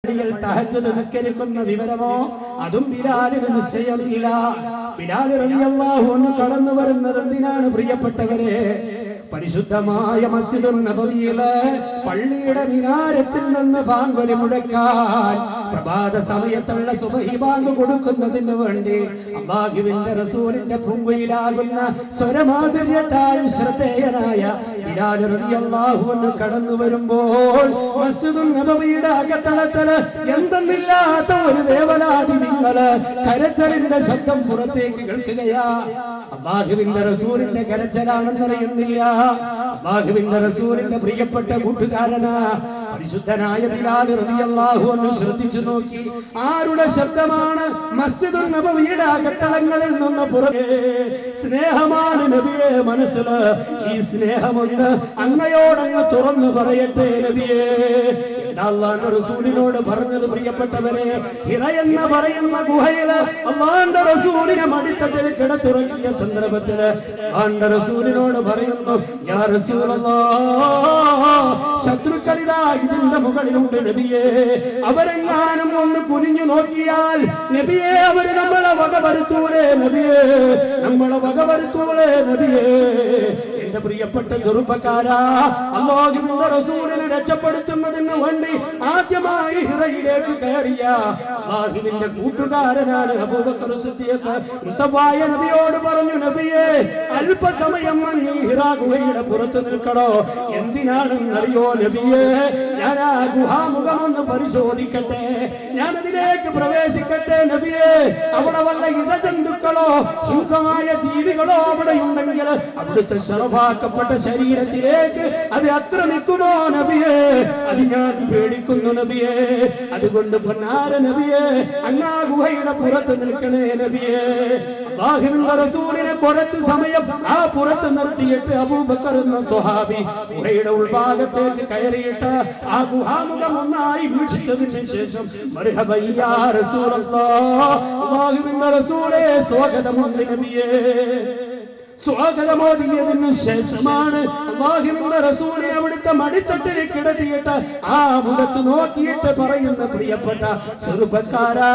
പള്ളിയിൽ തഹജ്ജുദ് നിസ്കരിക്കുന്ന വിവരമോ അതും ബിലാലിന് നിശ്ചയമില്ല ബിലാൽ റളിയല്ലാഹു അൻഹു കടന്നു വരുന്നത് എന്തിനാണ് പ്രിയപ്പെട്ടവരെ പരിശുദ്ധമായ മസ്ജിദുൽ നബവിയിലെ പള്ളിയുടെ മിനാരത്തിൽ നിന്ന് ബാങ്കൊലി മുടക്കാൻ പ്രഭാത സമയത്തുള്ള സുബഹി ബാങ്ക് കൊടുക്കുന്നതിന് വേണ്ടി അള്ളാഹുവിന്റെ റസൂലിന്റെ പൂങ്കുയിലാകുന്ന സ്വരമാധുര്യത്താൽ ശ്രദ്ധേയനായ ബിലാൽ റളിയല്ലാഹു അൻഹു കടന്നു വരുമ്പോൾ മസ്ജിദുൽ നബവിയുടെ അകത്തളത്തില് എന്തെന്നില്ലാത്ത ഒരു വേവലാതി നിങ്ങള് കരച്ചലിന്റെ ശബ്ദം പുറത്തേക്ക് കേൾക്കുകയാ അള്ളാഹുവിന്റെ റസൂലിന്റെ കരച്ചലാണെന്നറിയുന്നില്ല അള്ളാഹുവിന്റെ റസൂലിന്റെ പ്രിയപ്പെട്ട കൂട്ടുകാരനാ പരിശുദ്ധനായ ബിലാൽ റളിയല്ലാഹു അൻഹു ശ്രദ്ധിച്ചു നോക്കി ആരുടെ ശബ്ദമാണ് മസ്ജിദുൽ നബവിയുടെ അകത്തളങ്ങളിൽ നിന്ന് പുറകെ സ്നേഹമാണ് നബിയെ മനസ്സില് ഈ സ്നേഹമൊന്ന് അങ്ങയോടങ്ങ് തുറന്നു പറയട്ടെ നബിയെ എന്താ അള്ളാന്റെ റസൂലിനോട് പറഞ്ഞത് പ്രിയപ്പെട്ടവരെ ഹിറ എന്ന് പറയുന്ന ഗുഹയില് അള്ളാന്റെ റസൂലിനെ മടിത്തട്ടിൽ കിടത്തുറക്കിയ സന്ദർഭത്തില് അള്ളാന്റെ റസൂലിനോട് പറയുന്നു യാ റസൂലല്ലാ ശത്രുക്കളിതാ ഇതിന്റെ മുകളിലുണ്ട് നബിയെ അവരെങ്ങാനും ഒന്ന് കുനിഞ്ഞു നോക്കിയാൽ നബിയെ അവര് നമ്മളെ വകവരുത്തൂലേ നബിയെ നമ്മളെ വകവരുത്തൂലേ നബിയെ എന്റെ പ്രിയപ്പെട്ട ചെറുപ്പക്കാരാ അള്ളാഹുവിന്റെ റസൂലിനെ രക്ഷപ്പെടുത്തുന്നതിന് വേണ്ടി ആദ്യമായി ഹിറയിലേക്ക് കയറിയ അള്ളാഹുവിന്റെ കൂട്ടുകാരനാണ് അബൂബക്കർ സിദ്ദീഖ് മുസ്തഫായ നബിയോട് പറഞ്ഞു നബിയെ അല്പസമയം അങ്ങ് ഈ ഹിറ ഗുഹയുടെ പുറത്ത് നിൽക്കണോ എന്തിനാണെന്നറിയോ നബിയെ ഞാൻ ആ ഗുഹാമുഖം ഒന്ന് പരിശോധിക്കട്ടെ ഞാൻ അതിലേക്ക് പ്രവേശിക്കട്ടെ നബിയെ അവിടെ വല്ല ഇടജന്തുക്കളോ ഹിംസമായ ജീവികളോ അവിടെ ഉണ്ടെങ്കിൽ അവിടുത്തെ ശറഫാക്കപ്പെട്ട ശരീരത്തിലേക്ക് അത് അത്ര നിൽക്കുമോ നബിയെ അത് ഞാൻ പേടിക്കുന്നു നബിയെ അതുകൊണ്ട് പൊന്നാര നബിയെ അങ്ങാ ഗുഹയുടെ പുറത്ത് നിൽക്കണേ നബിയെ അല്ലാഹുവിന്റെ റസൂലിനെ കുറച്ച് സമയം ആ പുറത്ത് നിർത്തിയിട്ട് അബൂബക്കർ എന്ന സ്വഹാബി ഗുഹയുടെ ഉൾഭാഗത്തേക്ക് കയറിയിട്ട് ആ ഗുഹാമുഖം ഒന്നായി വീക്ഷിച്ചതിന് ശേഷം മർഹബൻ യാ റസൂലല്ലാഹ് അല്ലാഹുവിന്റെ റസൂലേ സ്വാഗതമുണ്ട് നബിയേ സ്വാഗതമോദിയതിനു ശേഷമാണ് അള്ളാഹുവിന്റെ റസൂലിനെ അവിടുത്തെ മടിത്തട്ടിൽ കിടത്തിയിട്ട് ആ മുഖത്ത് നോക്കിയിട്ട് പറയുന്ന പ്രിയപ്പെട്ട ചെറുപ്പക്കാരാ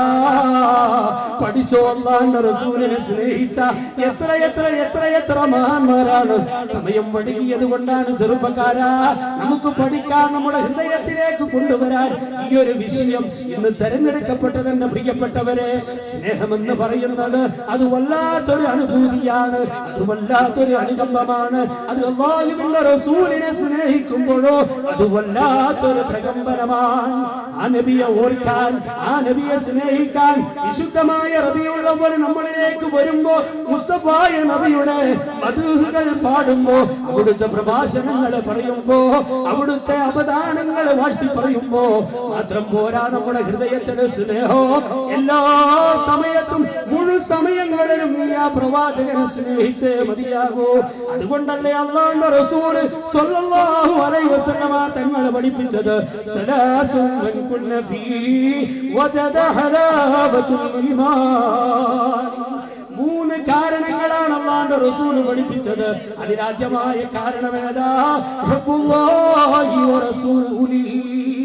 പഠിച്ചോ അള്ളാന്റെ റസൂലിനെ സ്നേഹിച്ച എത്ര എത്ര എത്ര എത്ര മഹാന്മാരാണ് സമയം വഴുകിയത് കൊണ്ടാണ് ചെറുപ്പക്കാരാ നമുക്ക് പഠിക്കാൻ നമ്മുടെ ഹൃദയത്തിലേക്ക് കൊണ്ടുവരാൻ ഈ ഒരു വിഷയം ഇന്ന് തെരഞ്ഞെടുക്കപ്പെട്ടതെന്ന് പ്രിയപ്പെട്ടവരെ സ്നേഹമെന്ന് പറയുന്നത് അത് വല്ലാത്തൊരു അനുഭൂതിയാണ് അത് വല്ലാത്തൊരു അനുകമ്പമാണ് അത് അള്ളാഹുവിന്റെ റസൂലിനെ സ്നേഹിക്കുമ്പോഴോ അത് വല്ലാത്തൊരു പ്രകമ്പനമാണ് ആ നബിയെ ഓർക്കാൻ ആ നബിയെ സ്നേഹിക്കാൻ വിശുദ്ധമായ റബിയുള്ളവർ നമ്മളിലേക്ക് വരുമ്പോ മുസ്തഫായ നബിയുടെ മധുഹുകൾ പാടുമ്പോ അവിടുത്തെ പ്രഭാഷണങ്ങൾ പറയുമ്പോ അവിടുത്തെ അവദാനങ്ങൾ വാഴ്ത്തി പറയുമ്പോ മാത്രം പോരാ നമ്മുടെ ഹൃദയത്തിന് സ്നേഹോ എല്ലാ സമയത്തും മുഴു സമയങ്ങളിലും നീ ആ പ്രവാചകനെ സ്നേഹിച്ചേ മതിയാകൂ അതുകൊണ്ടല്ലേ അള്ളാഹുവിന്റെ റസൂല് സ്വല്ലല്ലാഹു അലൈഹി വസല്ലമ തങ്ങൾ പഠിപ്പിച്ചത് സലാസുൻ മൻ കുന്ന ഫീ വജദ ഹലാവത്തുൽ ഈമാൻ മൂന്ന് കാരണങ്ങളാണ് അള്ളാന്റെ റസൂല് പഠിപ്പിച്ചത് അതിനാദ്യമായ കാരണമേതാ ഹബ്ബുല്ലാഹി വറസൂലിഹി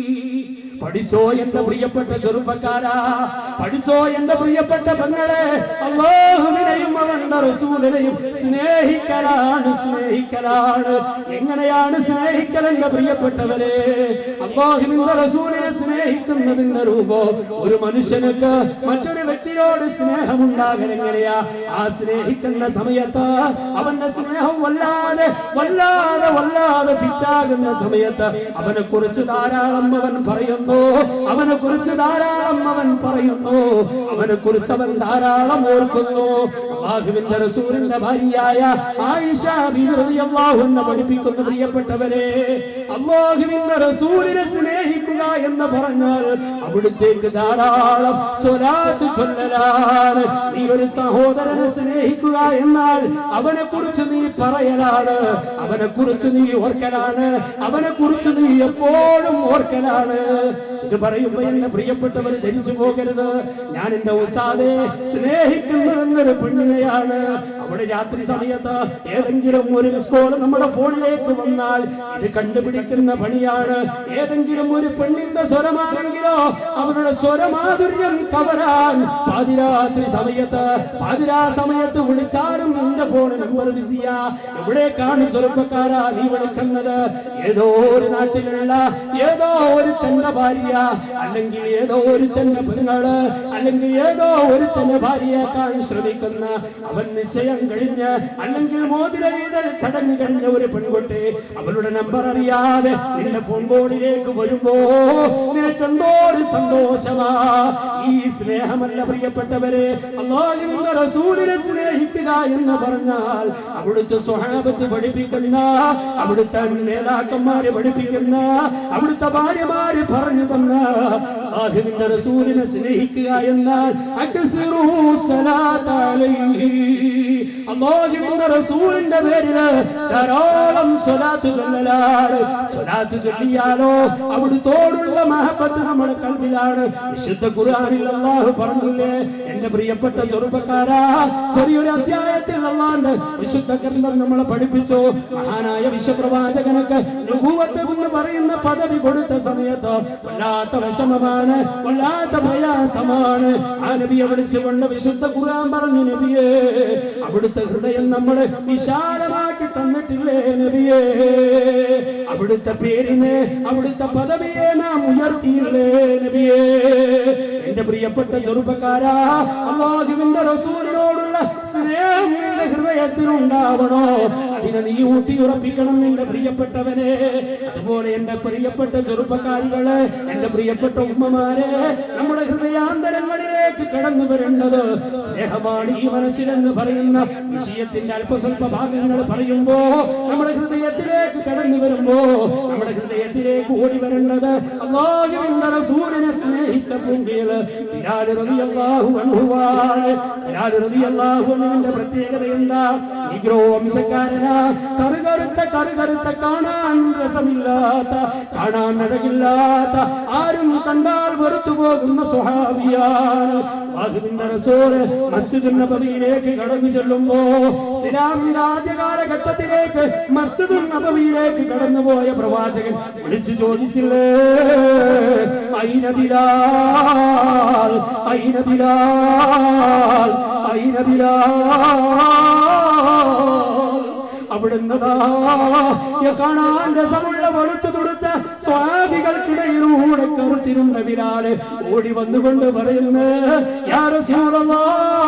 പഠിച്ചോ എന്റെ പ്രിയപ്പെട്ട ചെറുപ്പക്കാരാ പഠിച്ചോ എന്റെ പ്രിയപ്പെട്ട പെങ്ങളെ അള്ളാഹുവിനെയും അവന്റെ റസൂലിനെയും സ്നേഹിക്കലാണ് സ്നേഹിക്കലാണ് എങ്ങനെയാണ് സ്നേഹിക്കൽ എന്റെ പ്രിയപ്പെട്ടവരെ അള്ളാഹുവിന്റെ റസൂലിനെ സ്നേഹിക്കുന്നതിന്റെ രൂപം ഒരു മനുഷ്യനുക്ക് മറ്റൊരു വ്യക്തിയോട് സ്നേഹമുണ്ടാകൽ എങ്ങനെയാ ആ സ്നേഹിക്കുന്ന സമയത്ത് അവന്റെ സ്നേഹം വല്ലാതെ വല്ലാതെ വല്ലാതെ ഫിറ്റാകുന്ന സമയത്ത് അവനെ കുറിച്ച് ധാരാളം അവൻ പറയുന്നു അവനെ കുറിച്ച് ധാരാളം അവൻ പറയുന്നു അവനെ കുറിച്ച് അവൻ ധാരാളം ഓർക്കുന്നു അള്ളാഹുവിന്റെ റസൂലിന്റെ ഭാര്യയായ ആയിഷ ബീവി റളിയല്ലാഹു അൻഹ പഠിപ്പിക്കുന്ന പ്രിയപ്പെട്ടവരെ അള്ളാഹുവിന്റെ റസൂലിനെ സ്നേഹിക്കുക എന്ന് പറഞ്ഞാൽ അവിടുത്തേക്ക് ധാരാളം സ്വലാത്ത് ചൊല്ലലാണ് നീ ഒരു സഹോദരനെ സ്നേഹിക്കുക എന്നാൽ അവനെ കുറിച്ച് നീ പറയലാണ് അവനെ കുറിച്ച് നീ ഓർക്കലാണ് അവനെ കുറിച്ച് നീ എപ്പോഴും ഓർക്കലാണ് ഇത് പറയുമ്പോ എന്റെ പ്രിയപ്പെട്ടവർ ധരിച്ചു പോകരുത് ഞാൻ എന്റെ ഉസ്താദെ സ്നേഹിക്കുന്നതെന്നൊരു പെണ്ണിനെയാണ് അവിടെ രാത്രി സമയത്ത് ഏതെങ്കിലും ഒരു മിസ് കോൾ നമ്മുടെ ഫോണിലേക്ക് വന്നാൽ ഇത് കണ്ടുപിടിക്കുന്ന പണിയാണ് ഏതെങ്കിലും ഒരു പെണ്ണിന്റെ സ്വരമാണെങ്കിലോ അവരുടെ സ്വരമാധുര്യം കവരാൻ പാതിരാത്രി സമയത്ത് പാതിരാ സമയത്ത് വിളിച്ചാലും നിന്റെ ഫോൺ നമ്പർ ബിസിയാ എവിടേക്കാണ് ചെറുപ്പക്കാരാ നീ വിളിക്കുന്നത് ഏതോ ഒരു നാട്ടിലുള്ള ഏതോ ഒരു തന്റെ ഭാര്യ അല്ലെങ്കിൽ ഏതോ ഒരു തന്റെ പെങ്ങള് അല്ലെങ്കിൽ ഏതോ ഒരു തന്റെ ഭാര്യയേക്കാൾ ശ്രമിക്കുന്ന അവൻ നിശ്ചയം കഴിഞ്ഞ് അല്ലെങ്കിൽ മോതിര വീതൽ ചടങ്ങ് കഴിഞ്ഞ ഒരു പെൺകുട്ടി അവളുടെ നമ്പർ അറിയാതെ നിന്റെ ഫോൺ ബോർഡിലേക്ക് വരുമ്പോ നിനക്ക് എന്തോ ഒരു സന്തോഷമാ ഈ സ്നേഹമല്ല പ്രിയപ്പെട്ടവരെ അള്ളാഹുവിന്റെ റസൂലിനെ സ്നേഹിക്കുക എന്ന് പറഞ്ഞാൽ അവിടുത്തെ സ്വഹാബത്ത് പഠിപ്പിക്കുന്ന അവിടുത്തെ നേതാക്കന്മാരെ പഠിപ്പിക്കുന്ന അവിടുത്തെ ഭാര്യമാര് പറഞ്ഞു തന്ന അള്ളാഹുവിന്റെ റസൂലിനെ സ്നേഹിക്കുക എന്നാൽ അക്സിറൂ സലാത്ത് അലൈഹി. അള്ളാഹുവിന്റെ റസൂലിന്റെ പേരില് ധാരാളം സ്വലാത്ത് ചൊല്ലലാണ് സ്വലാത്ത് ചൊല്ലിയാലോ അവിടുത്തോടുള്ള മഹബത്ത് നമ്മുടെ കൽവിലാണ് വിശുദ്ധ ഖുർആനിൽ അള്ളാഹു പറഞ്ഞില്ലേ എന്റെ പ്രിയപ്പെട്ട ചെറുപ്പക്കാരാ ചെറിയൊരു അധ്യായത്തിൽ അള്ളാണ്ട് വിശുദ്ധ ഗ്രന്ഥം നമ്മളെ പഠിപ്പിച്ചു മഹാനായ വിശ്വപ്രവാചകനക്ക് നുബൂവത്ത് എന്ന് പറയുന്ന പദവി കൊടുത്ത സമയത്ത് വല്ലാത്ത വിഷമമാണ് വല്ലാത്ത പ്രയാസമാണ് ആ നബിയെ വിളിച്ചുകൊണ്ട് വിശുദ്ധ ഖുർആൻ പറഞ്ഞു നബിയേ അവിടുത്തെ ഹൃദയം നമ്മൾ വിശാലമാക്കി തന്നിട്ടില്ലേ നബിയേ അവിടുത്തെ പേരിനെ അവിടുത്തെ പദവിയെ നാം ഉയർത്തിയില്ലേ നബിയേ എന്റെ പ്രിയപ്പെട്ട ചെറുപ്പക്കാരാ അള്ളാഹുവിന്റെ റസൂലിനോടുള്ള സ്നേഹം നിന്റെ ഹൃദയത്തിൽ ഉണ്ടാവണോ അതിനെ നീ ഊട്ടി ഉറപ്പിക്കണം നിന്റെ പ്രിയപ്പെട്ടവനെ അതുപോലെ എന്റെ പ്രിയപ്പെട്ട ചെറുപ്പക്കാരികളെ എന്റെ പ്രിയപ്പെട്ട ഉമ്മമാരെ നമ്മുടെ ഹൃദയാന്തരങ്ങളിലേക്ക് കടന്നു വരേണ്ടത് സ്നേഹമാണ് ഈ മനസ്സിലെന്ന് പറയുന്ന വിഷയത്തിന്റെ അല്പസ്വല്പ ഭാഗങ്ങൾ പറയുമ്പോ നമ്മുടെ ഹൃദയത്തിലേക്ക് കടന്നു വരുമ്പോ നമ്മുടെ ഹൃദയത്തിലേക്ക് ഓടി വരേണ്ടത് അള്ളാഹുവിന്റെ റസൂലിനെ സ്നേഹിച്ച ഭൂമിയിൽ ബിലാൽ റളിയല്ലാഹു അൻഹുവാണ് ബിലാൽ റളിയല്ലാഹു അൻഹുവിന്റെ പ്രത്യേകത എന്താ നിഗ്രോ വംശക്കാരനാ കറുകറുത്ത കറുകറുത്ത കാണാൻ രസമില്ലാത്ത കാണാൻ അഴകില്ലാത്ത ആരും കണ്ടാൽ വെറുത്തു പോകുന്ന സ്വഹാബിയാണ് അള്ളാഹുവിന്റെ റസൂല് മസ്ജിദ് നബവിയിലേക്ക് കടന്നു ചെല്ലുമ്പോ ഇസ്ലാമിന്റെ ആദ്യ കാലഘട്ടത്തിലേക്ക് മസ്ജിദ് നബവിയിലേക്ക് കടന്നുപോയ പ്രവാചകൻ വിളിച്ചു ചോദിച്ചില്ലേ ഐന ബിലാൽ ഐന ബിലാൽ ഐന ബിലാൽ അവിടുന്ന് ദാ ഈ കാണാൻ രസമുള്ള വെളുത്തു തുടുത്ത സ്വാമികൾക്കിടയിലൂടെ കറുത്തിരുന്ന ബിലാല് ഓടി വന്നുകൊണ്ട് പറയുന്നു യാ റസൂലല്ലാ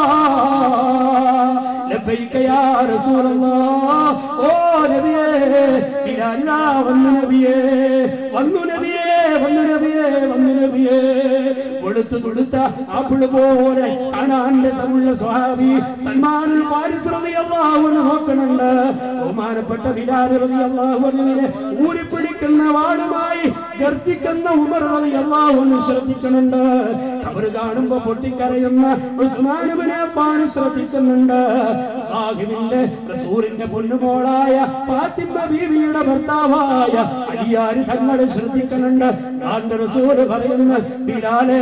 ലബ്ബൈക യാ റസൂലല്ലാ ഓ നബിയേ ബിലാലിനാ വന്നു നബിയേ വന്നു നബിയേ വന്നു നബിയേ വന്നു നബിയേ വെളുത്തു തുടുത്ത ആപ്പിള് പോലെ കാണാൻ രസമുള്ള സ്വാമി സൽമാനുൽ ഫാരിസ് റളിയല്ലാഹു അൻഹു നോക്കണുണ്ട് ബഹുമാനപ്പെട്ട ബിലാൽ റളിയല്ലാഹു അൻഹുവിനെ ഊരിപ്പിടിക്കുന്ന വാളുമായി ഗർജിക്കുന്ന ഉമർ റളിയല്ലാഹു അൻഹു ശ്രദ്ധിക്കുന്നുണ്ട് ഖബർ കാണുമ്പോ പൊട്ടിക്കരയുന്ന ഉസ്മാൻ ഇബ്നു അഫ്ഫാൻ ശ്രദ്ധിക്കുന്നുണ്ട് അല്ലാഹുവിന്റെ റസൂലിന്റെ പൊന്നുമോളായ ഫാത്തിമ ബീവിയുടെ ഭർത്താവായ അലിയാർ തങ്ങൾ ശ്രദ്ധിക്കുന്നുണ്ട് ദാന്റെ റസൂൽ പറയുന്ന ബിലാലേ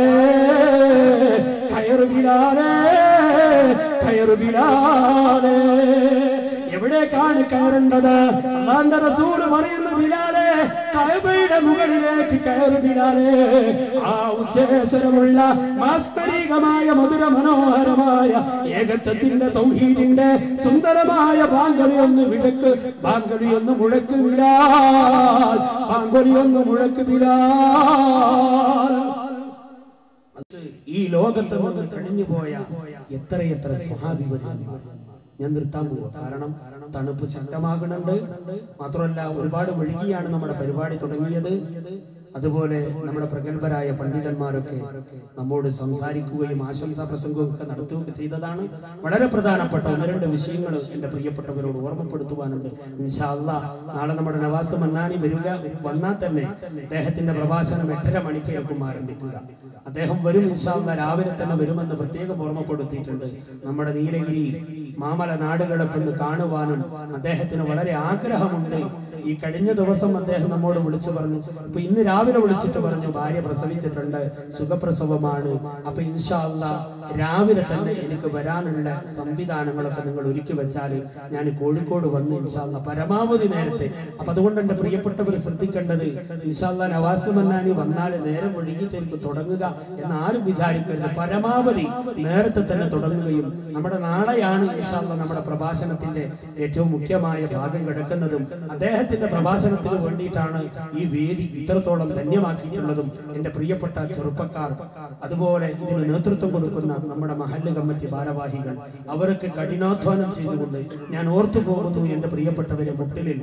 കയറ് ബിലാലേ കയറ് ബിലാലേ എവിടേക്കാണ് കയറേണ്ടത് അള്ളാന്റെ റസൂല് പറയുന്ന ബിലാലെ കയബയുടെ മുകളിലേക്ക് കയറി ബിലാലെ ആ ഉച്ചേശ്വരമുള്ള മാസ്മരികമായ മധുര മനോഹരമായ ഏകത്വത്തിന്റെ തൗഹീദിന്റെ സുന്ദരമായ ബാങ്കറി ഒന്ന് വിളക്ക് ബാങ്കറി ഒന്ന് മുഴക്ക് ബിലാൽ ബാങ്കറി ഒന്ന് മുഴക്ക് ബിലാൽ ഈ ലോകത്ത് നിന്ന് കഴിഞ്ഞു പോയ എത്രയെത്ര സ്വഹാബിവര്യന്മാർ ഞാൻ നിർത്താൻ പോവാ കാരണം തണുപ്പ് ശക്തമാകുന്നുണ്ട് മാത്രമല്ല ഒരുപാട് വഴുകിയാണ് നമ്മുടെ പരിപാടി തുടങ്ങിയത് അതുപോലെ നമ്മുടെ പ്രഗത്ഭരായ പണ്ഡിതന്മാരൊക്കെ നമ്മോട് സംസാരിക്കുകയും ആശംസാ പ്രസംഗവും ഒക്കെ നടത്തുകയൊക്കെ ചെയ്തതാണ് വളരെ പ്രധാനപ്പെട്ട ഒന്ന് രണ്ട് വിഷയങ്ങൾ എന്റെ പ്രിയപ്പെട്ടവരോട് ഓർമ്മപ്പെടുത്തുവാനുണ്ട് ഇൻഷാ അല്ലാ നാളെ നമ്മുടെ നവാസ് മന്നാനി വരിക വന്നാൽ തന്നെ അദ്ദേഹത്തിന്റെ പ്രഭാഷണം എട്ടര മണിക്കേക്കും ആരംഭിക്കുക അദ്ദേഹം വരും ഇൻഷാ അല്ലാ രാവിലെ തന്നെ വരുമെന്ന് പ്രത്യേകം ഓർമ്മപ്പെടുത്തിയിട്ടുണ്ട് നമ്മുടെ നീലഗിരി മാമല നാടുകളൊക്കെ ഒന്ന് കാണുവാനും അദ്ദേഹത്തിന് വളരെ ആഗ്രഹമുണ്ട് ഈ കഴിഞ്ഞ ദിവസം അദ്ദേഹം നമ്മോട് വിളിച്ചു പറഞ്ഞു ഇപ്പൊ ഇന്ന് രാവിലെ രാവിലെ വിളിച്ചിട്ട് പറഞ്ഞു ഭാര്യ പ്രസവിച്ചിട്ടുണ്ട് സുഖപ്രസവമാണ് അപ്പൊ ഇൻഷാല്ല രാവിലെ തന്നെ എനിക്ക് വരാനുള്ള സംവിധാനങ്ങളൊക്കെ നിങ്ങൾ ഒരുക്കി വെച്ചാൽ ഞാൻ കോഴിക്കോട് വന്ന് ഇൻഷാല്ല പരമാവധി നേരത്തെ അപ്പൊ അതുകൊണ്ട് എന്റെ പ്രിയപ്പെട്ടവർ ശ്രദ്ധിക്കേണ്ടത് ഇൻഷാല്ല നവാസ് മന്നാനി വന്നാൽ നേരം ഒഴുകിയിട്ട് എനിക്ക് തുടങ്ങുക എന്ന് ആരും വിചാരിക്കരുത് പരമാവധി നേരത്തെ തന്നെ തുടങ്ങുകയും നമ്മുടെ നാളെയാണ് ഇൻഷാല്ല നമ്മുടെ പ്രഭാഷണത്തിന്റെ ഏറ്റവും മുഖ്യമായ ഭാഗം കിടക്കുന്നതും അദ്ദേഹത്തിന്റെ പ്രഭാഷണത്തിന് വേണ്ടിയിട്ടാണ് ഈ വേദി ഇത്രത്തോളം ധന്യമാക്കിയിട്ടുള്ളതും എന്റെ പ്രിയപ്പെട്ട ചെറുപ്പക്കാർ അതുപോലെ ഇതിന് നേതൃത്വം കൊടുക്കുന്ന നമ്മുടെ മഹല്ല് കമ്മിറ്റി ഭാരവാഹികൾ അവർക്ക് കഠിനാധ്വാനം ചെയ്തുകൊണ്ട് ഞാൻ ഓർത്തു പോകുന്നു എന്റെ പ്രിയപ്പെട്ടവരെ മുട്ടിലിൽ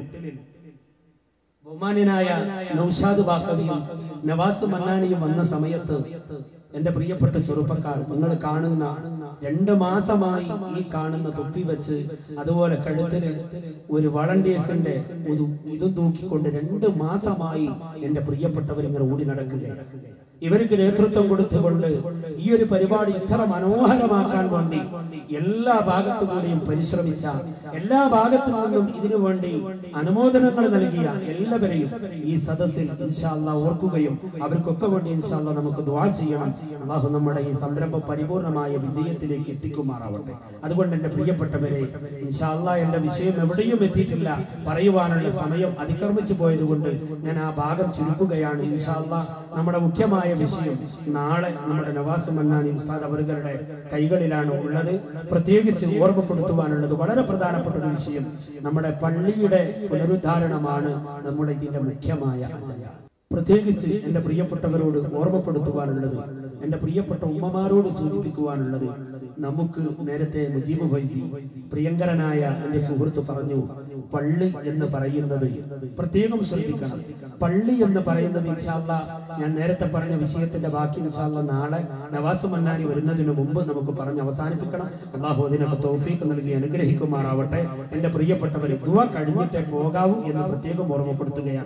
ബഹുമാന്യനായ നൌഷാദ് ബാക്കവിയും നവാസ് മന്നാനിയും വന്ന സമയത്ത് എന്റെ പ്രിയപ്പെട്ട ചെറുപ്പക്കാർ നിങ്ങൾ കാണുന്ന രണ്ട് മാസമായി ഈ കാണുന്ന തൊപ്പി വെച്ച് അതുപോലെ കഴുത്തിന് ഒരു വളണ്ടിയേഴ്സിന്റെ ഒരു ഇതും തൂക്കിക്കൊണ്ട് രണ്ട് മാസമായി എന്റെ പ്രിയപ്പെട്ടവർ ഇങ്ങനെ ഓടി നടക്കുകയാണ് ഇവർക്ക് നേതൃത്വം കൊടുത്തുകൊണ്ട് ഈ ഒരു പരിപാടി ഇത്ര മനോഹരമാക്കാൻ വേണ്ടി എല്ലാ ഭാഗത്തു കൂടിയും പരിശ്രമിച്ച എല്ലാ ഭാഗത്തു നിന്നും ഇതിനു വേണ്ടി അനുമോദനങ്ങൾ നൽകിയ എല്ലാവരെയും ഈ സദസ്സിൽ ഇൻഷാല്ല ഓർക്കുകയും അവർക്കൊക്കെ വേണ്ടി ഇൻഷാല്ല നമുക്ക് ദ്വാ ചെയ്യണം അള്ളാഹു നമ്മുടെ ഈ സംരംഭം പരിപൂർണമായ വിജയത്തിലേക്ക് എത്തിക്കുമാറാവട്ടെ അതുകൊണ്ട് എന്റെ പ്രിയപ്പെട്ടവരെ ഇൻഷാല്ല എന്റെ വിഷയം എവിടെയും എത്തിയിട്ടില്ല പറയുവാനുള്ള സമയം അതിക്രമിച്ചു പോയതുകൊണ്ട് ഞാൻ ആ ഭാഗം ചുരുക്കുകയാണ് ഇൻഷാല്ല നമ്മുടെ മുഖ്യമായ വിഷയം നാളെ നമ്മുടെ നവാസ് മന്നാനി ഉസ്താദ് അവരുടെ കൈകളിലാണ് ഉള്ളത് പ്രത്യേകിച്ച് ഓർമ്മപ്പെടുത്തുവാനുള്ളത് വളരെ പ്രധാനപ്പെട്ട ഒരു വിഷയം നമ്മുടെ പള്ളിയുടെ പുനരുദ്ധാരണമാണ് നമ്മുടെ ഇതിന്റെ മുഖ്യമായ അജണ്ട പ്രത്യേകിച്ച് എന്റെ പ്രിയപ്പെട്ടവരോട് ഓർമ്മപ്പെടുത്തുവാനുള്ളത് എന്റെ പ്രിയപ്പെട്ട ഉമ്മമാരോട് സൂചിപ്പിക്കുവാനുള്ളത് നമുക്ക് നേരത്തെ മുജീബ് ഫൈസി പ്രിയങ്കരനായ എന്റെ സുഹൃത്ത് പറഞ്ഞു പള്ളി എന്ന് പറയുന്നത് പ്രത്യേകം ശ്രദ്ധിക്കണം പള്ളി എന്ന് പറയുന്നത് ഇൻഷാല്ല ഞാൻ നേരത്തെ പറഞ്ഞ വിഷയത്തിന്റെ ബാക്കി ഇൻഷാല്ല നാളെ നവാസ് മന്നാനി വരുന്നതിന് മുമ്പ് നമുക്ക് പറഞ്ഞ് അവസാനിപ്പിക്കണം അള്ളാഹു അതിനൊക്കെ തോഫീക്ക് നൽകി അനുഗ്രഹിക്കുമാറാവട്ടെ എന്റെ പ്രിയപ്പെട്ടവരെ ദുവ കഴിഞ്ഞിട്ടേ പോകാവൂ എന്ന് പ്രത്യേകം ഓർമ്മപ്പെടുത്തുകയാണ്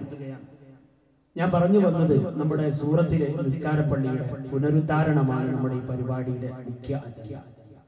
ഞാൻ പറഞ്ഞു വന്നത് നമ്മുടെ സൂറത്തിലെ നിസ്കാര പള്ളിയുടെ പുനരുദ്ധാരണമാണ് നമ്മുടെ ഈ പരിപാടിയുടെ മുഖ്യ അജണ്ട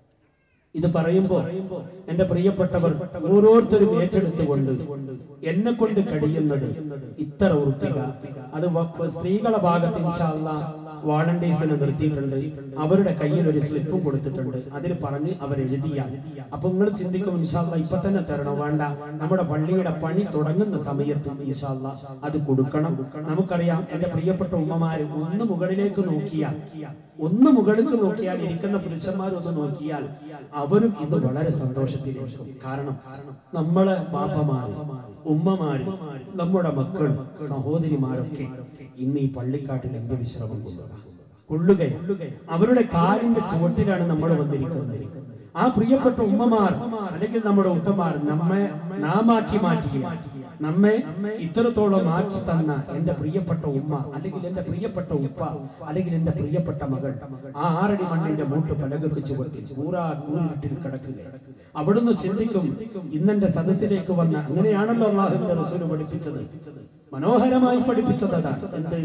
ഇത് പറയുമ്പോൾ എന്റെ പ്രിയപ്പെട്ടവർ ഓരോരുത്തരും ഏറ്റെടുത്തുകൊണ്ട് എന്നെ കൊണ്ട് കഴിയുന്നത് ഇത്ര വൃത്തിക അത് വ- സ്ത്രീകളെ ഭാഗത്ത് ഇൻഷാല്ല വാളണ്ടേഴ്സിനെ നിർത്തിയിട്ടുണ്ട് അവരുടെ കയ്യിൽ ഒരു സ്ലിപ്പും കൊടുത്തിട്ടുണ്ട് അതിൽ പറഞ്ഞ് അവരെഴുതിയാൽ അപ്പൊ നിങ്ങൾ ചിന്തിക്കും ഇൻഷാല്ല ഇപ്പൊ തന്നെ തരണം വേണ്ട നമ്മുടെ പള്ളിയുടെ പണി തുടങ്ങുന്ന സമയത്ത് ഇൻഷാല്ല അത് കൊടുക്കണം നമുക്കറിയാം എന്റെ പ്രിയപ്പെട്ട ഉമ്മമാര് ഒന്ന് മുകളിലേക്ക് നോക്കിയാൽ ഒന്ന് മുകളിലേക്ക് നോക്കിയാൽ ഇരിക്കുന്ന പുരുഷന്മാർ ഒന്ന് നോക്കിയാൽ അവരും ഇത് വളരെ സന്തോഷത്തിലിരിക്കും കാരണം നമ്മളെ ബാപ്പമാര് ഉമ്മമാര് നമ്മുടെ മക്കൾ സഹോദരിമാരൊക്കെ ഇന്ന് ഈ പള്ളിക്കാട്ടിൽ എന്ത് വിശ്രമം കൊള്ളുക കൊള്ളുക അവരുടെ കാലിന്റെ ചുവട്ടിലാണ് നമ്മൾ വന്നിരിക്കുന്നത് ആ പ്രിയപ്പെട്ട ഉമ്മമാർ അല്ലെങ്കിൽ നമ്മുടെ ഉപ്പമാർ നമ്മെ നാമാക്കി മാറ്റുക നമ്മെ ഇത്രത്തോളം ആക്കി തന്ന എന്റെ പ്രിയപ്പെട്ട ഉമ്മ അല്ലെങ്കിൽ എന്റെ പ്രിയപ്പെട്ട ഉപ്പ അല്ലെങ്കിൽ എന്റെ പ്രിയപ്പെട്ട മകൾ ആ ആറടി മണ്ണിന്റെ മൂട്ട് പലകൾക്ക് ചുവട്ടി കൂറാ കൂരിട്ടിൽ കിടക്കുക അവിടുന്ന് ചിന്തിക്കും ഇന്നെന്റെ സദസ്സിലേക്ക് വന്ന അങ്ങനെയാണല്ലോ അള്ളാഹുവിന്റെ റസൂല് പഠിപ്പിച്ചത് മനോഹരമായി പഠിപ്പിച്ചത് അതാണ് എന്ത്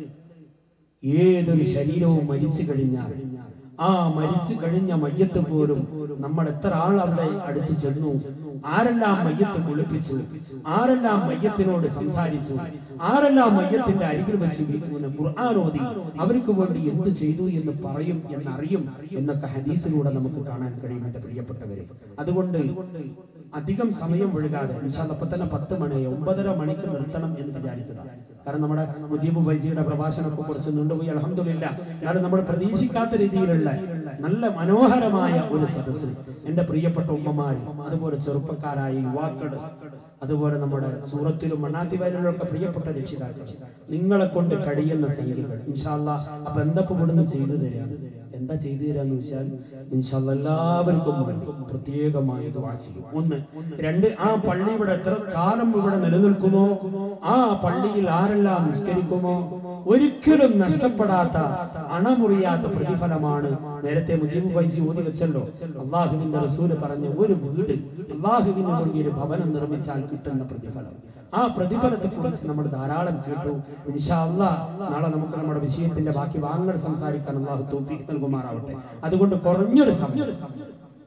ഏതൊരു ശരീരവും മരിച്ചു കഴിഞ്ഞാൽ ആ മരിച്ചു കഴിഞ്ഞ മയ്യത്ത് പോലും നമ്മൾ എത്ര ആൾ അവിടെ അടുത്ത് ചെന്നു ആരെല്ലാം മയ്യത്ത് കുളിപ്പിച്ചു ആരെല്ലാം മയ്യത്തിനോട് സംസാരിച്ചു ആരെല്ലാം മയ്യത്തിന്റെ അരികിൽ വെച്ച് വിളിക്കുന്നു ഖുർആാനോദി അവർക്ക് വേണ്ടി എന്ത് ചെയ്തു എന്ന് പറയും എന്നറിയും എന്നൊക്കെ ഹദീസിലൂടെ നമുക്ക് കാണാൻ കഴിയും എന്റെ പ്രിയപ്പെട്ടവരെ അതുകൊണ്ട് അധികം സമയം ഒഴുകാതെ ഇൻഷാല്ല അപ്പൊ തന്നെ പത്ത് മണി ഒമ്പതര മണിക്ക് നിർത്തണം എന്ന് വിചാരിച്ചതാണ് കാരണം നമ്മുടെ മുജീബ് വൈസിയുടെ പ്രഭാഷണമൊക്കെ കുറച്ച് നീണ്ടുപോയി അലഹമില്ല കാരണം നമ്മൾ പ്രതീക്ഷിക്കാത്ത രീതിയിലുള്ള നല്ല മനോഹരമായ ഒരു സദസ്സ് എന്റെ പ്രിയപ്പെട്ട ഉമ്മമാര് അതുപോലെ ചെറുപ്പക്കാരായ യുവാക്കള് അതുപോലെ നമ്മുടെ സൂറത്തിലും മണ്ണാത്തിവയലിലും ഒക്കെ പ്രിയപ്പെട്ട രക്ഷിതാക്കൾ നിങ്ങളെ കൊണ്ട് കഴിയുന്ന സംഖ്യകൾ ഇൻഷാല്ല അപ്പൊ എന്തപ്പോ ഇവിടുന്ന് ചെയ്തു തരാം എന്താ ചെയ്തു തരാന്ന് വെച്ചാൽ ഇൻഷാല്ല എല്ലാവർക്കും വേണ്ടി പ്രത്യേകമായി ദുആ ചെയ്യും ഒന്ന് രണ്ട് ആ പള്ളി ഇവിടെ എത്ര കാലം ഇവിടെ നിലനിൽക്കുമോ ആ പള്ളിയിൽ ആരെല്ലാം നിസ്കരിക്കുമോ ഒരിക്കലും നഷ്ടപ്പെടാത്ത അണമുറിയാത്ത പ്രതിഫലമാണ് നേരത്തെ മുജീബ് ഫൈസി ഓതി വെച്ചല്ലോ അള്ളാഹുവിന്റെ റസൂല് പറഞ്ഞ ഒരു വീട് അള്ളാഹുവിന് വേണ്ടി ഒരു ഭവനം നിർമ്മിച്ചാൽ കിട്ടുന്ന പ്രതിഫലം ആ പ്രതിഫലത്തെ കുറിച്ച് നമ്മൾ ധാരാളം കേട്ടു ഇൻഷാ അല്ലാ നാളെ നമുക്ക് നമ്മുടെ വിഷയത്തിന്റെ ബാക്കി വാങ്ങൽ സംസാരിക്കാൻ അള്ളാഹു തോഫീക്ക് നൽകുമാറാവട്ടെ അതുകൊണ്ട് കുറഞ്ഞൊരു സമയം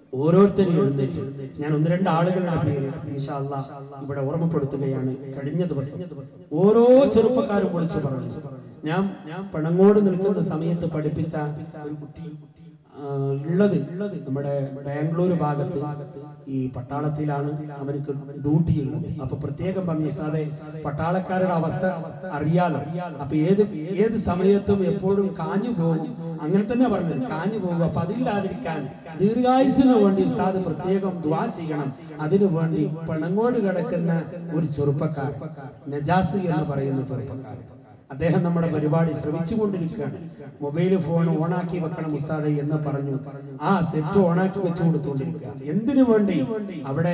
ഓരോരുത്തരും എഴുന്നേറ്റ് ഞാൻ ഒന്ന് രണ്ട് ആളുകളുടെ പേര് ഇൻഷാ അല്ലാ ഇവിടെ ഓർമ്മപ്പെടുത്തുകയാണ് കഴിഞ്ഞ ദിവസം ഓരോ ചെറുപ്പക്കാരും വിളിച്ചു പറഞ്ഞു ഞാൻ ഞാൻ പണങ്ങോട് നിൽക്കുന്ന സമയത്ത് പഠിപ്പിച്ച ഒരു കുട്ടി ആ, ഉള്ളത് നമ്മുടെ ബാംഗ്ലൂർ ഭാഗത്ത് ഈ പട്ടാളത്തിലാണ് അവർക്ക് ഡ്യൂട്ടി ഉള്ളത് അപ്പൊ പ്രത്യേകം പറഞ്ഞു സാറേ പട്ടാളക്കാരുടെ അവസ്ഥ അറിയാലോ അപ്പൊ ഏത് ഏത് സമയത്തും എപ്പോഴും കാഞ്ഞു പോകും അങ്ങനെ തന്നെ പറഞ്ഞത് കാഞ്ഞു പോകും അപ്പൊ അതില്ലാതിരിക്കാൻ ദീർഘായുസിന് വേണ്ടി ഉസ്താദ് പ്രത്യേകം ദ്വാ ചെയ്യണം അതിനു വേണ്ടി പണങ്ങോട് കിടക്കുന്ന ഒരു ചെറുപ്പക്കാർ നജാസ് എന്ന് പറയുന്ന ചെറുപ്പക്കാർ അദ്ദേഹം നമ്മുടെ പരിപാടി ശ്രമിച്ചുകൊണ്ടിരിക്കുകയാണ് മൊബൈൽ ഫോൺ ഓണാക്കി വെക്കണം ഉസ്താദെ എന്ന് പറഞ്ഞു ആ സെറ്റ് ഓണാക്കി വെച്ചു കൊടുത്തുകൊണ്ടിരിക്കുക എന്തിനു വേണ്ടി അവിടെ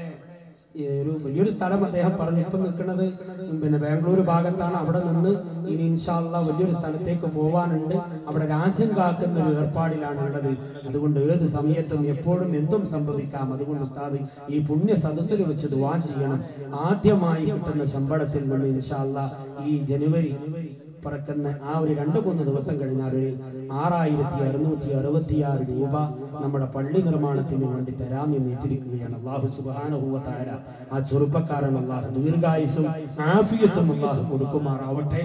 ഈ ഒരു വലിയൊരു സ്ഥലം അദ്ദേഹം പറഞ്ഞു ഇപ്പൊ നിൽക്കുന്നത് പിന്നെ ബാംഗ്ലൂർ ഭാഗത്താണ് അവിടെ നിന്ന് ഇനി ഇൻഷാല്ല വലിയൊരു സ്ഥലത്തേക്ക് പോവാനുണ്ട് അവിടെ രാജ്യം കാക്കുന്ന ഒരു ഏർപ്പാടിലാണ് ഉള്ളത് അതുകൊണ്ട് ഏത് സമയത്തും എപ്പോഴും എന്തും സംഭവിക്കാം അതുകൊണ്ട് ഉസ്താദ് ഈ പുണ്യ സദസ്സിൽ വെച്ച് ദുവാ ചെയ്യണം ആദ്യമായി കിട്ടുന്ന ശമ്പളത്തിൽ നിന്ന് ഇൻഷാല്ല ഈ ജനുവരി പറക്കുന്ന ആ ഒരു രണ്ട് മൂന്ന് ദിവസം കഴിഞ്ഞാൽ ഒരു ആറായിരത്തി അറുന്നൂറ്റി അറുപത്തിയാറ് രൂപ നമ്മുടെ പള്ളി നിർമ്മാണത്തിന് വേണ്ടി തരാം എന്ന് ഏറ്റിരിക്കുകയാണ് അള്ളാഹു സുബാനുഭവത്താര ആ ചെറുപ്പക്കാരൻ അള്ളാഹു ദീർഘായുസും ആഫിയത്തും അള്ളാഹു കൊടുക്കുമാറാവട്ടെ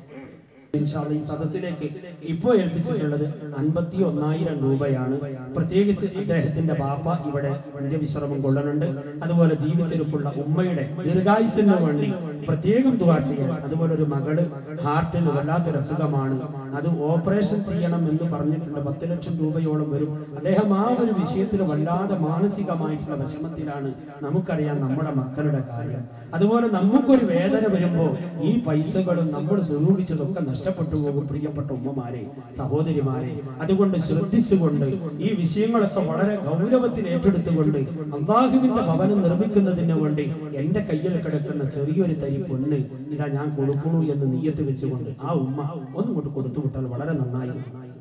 ഇൻഷാ അല്ലാ ഈ സദസ്സിലേക്ക് ഇപ്പോ ഏൽപ്പിച്ചിട്ടുള്ളത് അൻപത്തി ഒന്നായിരം രൂപയാണ് പ്രത്യേകിച്ച് അദ്ദേഹത്തിന്റെ ബാപ്പ ഇവിടെ അന്ത്യവിശ്രമം കൊള്ളുന്നുണ്ട് അതുപോലെ ജീവിച്ചിരിപ്പുള്ള ഉമ്മയുടെ ദീർഘായുസിന് വേണ്ടി പ്രത്യേകം ദുവാ ചെയ്യാൻ അതുപോലെ ഒരു മകള് ഹാർട്ടിന് വല്ലാത്തൊരു അസുഖമാണ് അത് ഓപ്പറേഷൻ ചെയ്യണം എന്ന് പറഞ്ഞിട്ടുണ്ട് പത്ത് ലക്ഷം രൂപയോളം വരും അദ്ദേഹം ആ ഒരു വിഷയത്തിൽ വല്ലാതെ മാനസികമായിട്ടുള്ള വിഷമത്തിലാണ് നമുക്കറിയാം നമ്മുടെ മക്കളുടെ കാര്യം അതുപോലെ നമുക്കൊരു വേദന വരുമ്പോൾ ഈ പൈസകളും നമ്മൾ സ്വരൂപിച്ചതൊക്കെ നഷ്ടപ്പെട്ടു പോകും പ്രിയപ്പെട്ട ഉമ്മമാരെ സഹോദരിമാരെ അതുകൊണ്ട് ശ്രദ്ധിച്ചുകൊണ്ട് ഈ വിഷയങ്ങളൊക്കെ വളരെ ഗൗരവത്തിൽ ഏറ്റെടുത്തുകൊണ്ട് അള്ളാഹുവിന്റെ ഭവനം നിർമ്മിക്കുന്നതിന് വേണ്ടി എന്റെ കയ്യിൽ കിടക്കുന്ന ചെറിയൊരു തരി പൊണ്ണ് ഇതാ ഞാൻ കൊടുക്കണു എന്ന് നീയത്ത് വെച്ചുകൊണ്ട് ആ ഉമ്മ ഒന്നും കൊണ്ട് കൊടുത്തു വിട്ടാൽ വളരെ നന്നായി